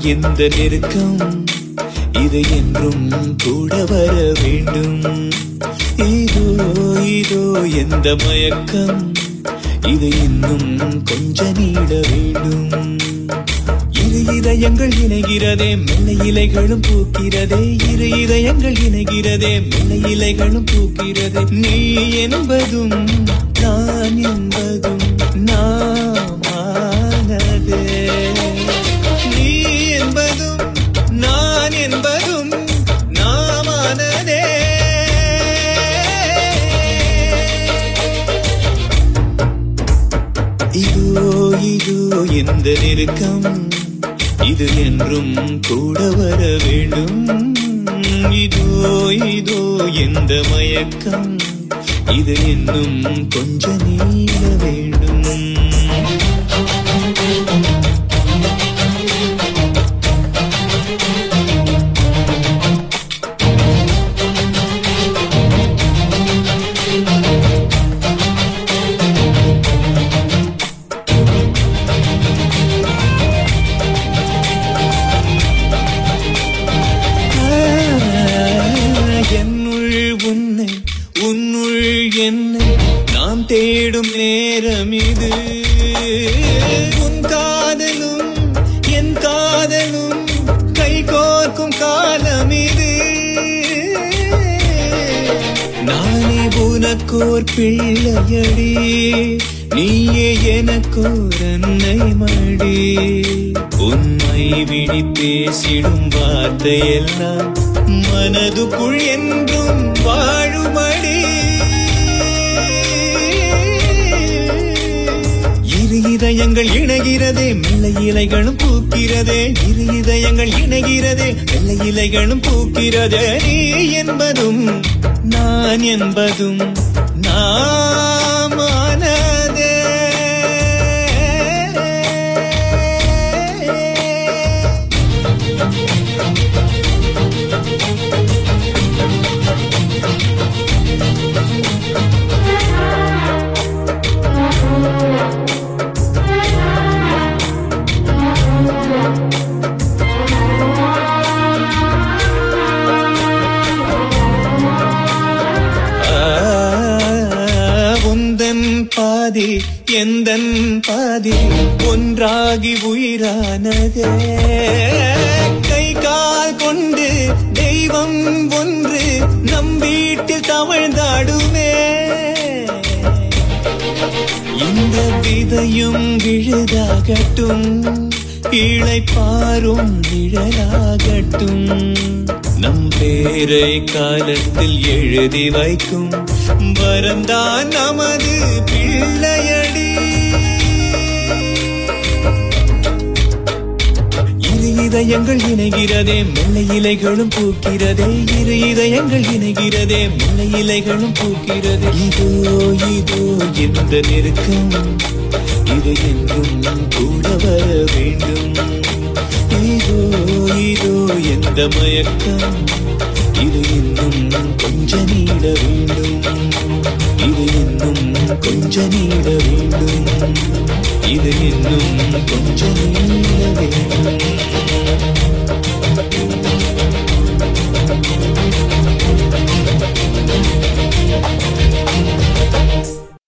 எந்த நெருக்கம் இது என்றும் கூட வர வேண்டும் இதோ இதோ எந்த மயக்கம் இது இன்னும் கொஞ்ச நீட வேண்டும் இரு இதயங்கள் இணைகிறதே மெல்ல இலைகளும் பூக்கிறதே இரு இதயங்கள் இணைகிறதே மெல்ல இலைகளும் பூக்கிறதே நீ என்பதும் நான் என்பதும் நாமானதே நீ என்பதும் நான் என்பதும் நாமானதே இதோ இதோ எந்த நெருக்கம் இது என்றும் கூட வர வேண்டும் இதோ இதோ எந்த மயக்கம் இது இன்னும் கொஞ்ச நீள வேண்டும் என்னுள் உன்னை உன்னுள் என்னை நாம் தேடும் நேரம் இது உன் காதலும் என் காதலும் கை கோர்க்கும் காலம் இது நானே உனக்கோர் பிள்ளையடி நீயே எனக்கோர் அன்னை மடி உண்மை விழி பேசிடும் வார்த்தையெல்லாம் மனதுக்குள் என்றும் வாழுமடி இரு இதயங்கள் இணைகிறதே மெல்ல இலைகளும் பூக்கிறதே இரு இதயங்கள் இணைகிறதே மெல்ல இலைகளும் பூக்கிறதே நீ என்பதும் நான் என்பதும் நாமானதே உந்தன் பாதி எந்தன் பாதி ஒன்றாகி உயிரானதே கை கால் கொண்டு தெய்வம் ஒன்று நம் வீட்டில் தவழ்ந்தாடுமே இந்த விதையும் விழுதாகட்டும் கீழை பாரும் நிழலாகட்டும் நம் பேரை காலத்தில் எழுதி வைக்கும் வரம்தான் நமது பிள்ளையடி இரு இதயங்கள் இணைகிறதே மெல்ல இலைகளும் பூக்கிறதே இரு இதயங்கள் இணைகிறதே மெல்ல இலைகளும் பூக்கிறதே இதோ இதோ எந்த நெருக்கம் இது என்றும் கூட வர வேண்டும் இதோ இதோ எந்த மயக்கம் இது இன்னும் கொஞ்ச நீட வேண்டும் இது இன்னும் கொஞ்ச நீட வேண்டும் இது இன்னும் கொஞ்ச நீட வேண்டும்